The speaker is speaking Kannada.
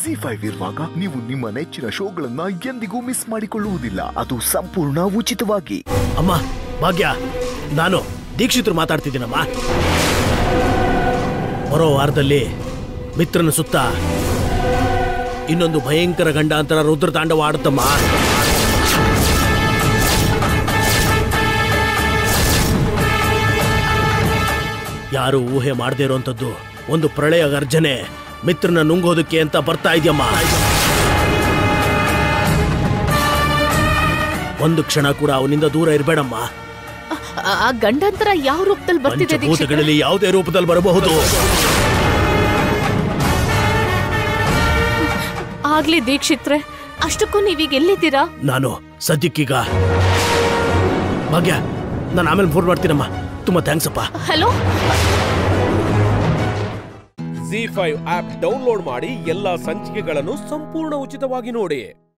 ಜಿ ಫೈವ್ ಇರುವಾಗ ನೀವು ನಿಮ್ಮ ನೆಚ್ಚಿನ ಶೋಗಳನ್ನ ಎಂದಿಗೂ ಮಿಸ್ ಮಾಡಿಕೊಳ್ಳುವುದಿಲ್ಲ ಅದು ಸಂಪೂರ್ಣ ಉಚಿತವಾಗಿ ಅಮ್ಮ ಭಾಗ್ಯ ನಾನು ದೀಕ್ಷಿತರು ಮಾತಾಡ್ತಿದ್ದೀನಮ್ಮ ಬರೋ ವಾರದಲ್ಲಿ ಮಿತ್ರನ ಸುತ್ತ ಇನ್ನೊಂದು ಭಯಂಕರ ಗಂಡಾಂತರ ರುದ್ರ ತಾಂಡವ ಆಡುತ್ತಮ್ಮ ಯಾರು ಊಹೆ ಮಾಡದೇ ಇರೋಂಥದ್ದು ಒಂದು ಪ್ರಳಯ ಗರ್ಜನೆ ಮಿತ್ರನ ನುಂಗೋದಕ್ಕೆ ಅಂತ ಬರ್ತಾ ಇದೆಯಮ್ಮ ಒಂದು ಕ್ಷಣ ಕೂಡ ಅವನಿಂದ ದೂರ ಇರಬೇಡಮ್ಮ ಆ- ಆ ಗಂಡಂತರ ಯಾವ ರೂಪದಲ್ಲಿ ಬರ್ತಿದೆ ದೀಕ್ಷಿತ್ ಪಂಚಭೂತಗಳಲ್ಲಿ ಯಾವುದೇ ರೂಪದಲ್ಲಿ ಬರಬಹುದು ಆಗ್ಲಿ ದೀಕ್ಷಿತ್ರೆ ಅಷ್ಟಕ್ಕೂ ನೀವೀಗ ಎಲ್ಲಿದ್ದೀರಾ ನಾನು ಸದ್ಯಕ್ಕೀಗ ಭಾಗ್ಯ ನಾನು ಆಮೇಲೆ ಫೋನ್ ಮಾಡ್ತೀನಮ್ಮ ತುಂಬಾ ಥ್ಯಾಂಕ್ಸ್ ಅಪ್ಪ hello Zee five app download ಮಾಡಿ ಎಲ್ಲಾ ಸಂಚಿಕೆಗಳನ್ನು ಸಂಪೂರ್ಣ ಉಚಿತವಾಗಿ ನೋಡಿ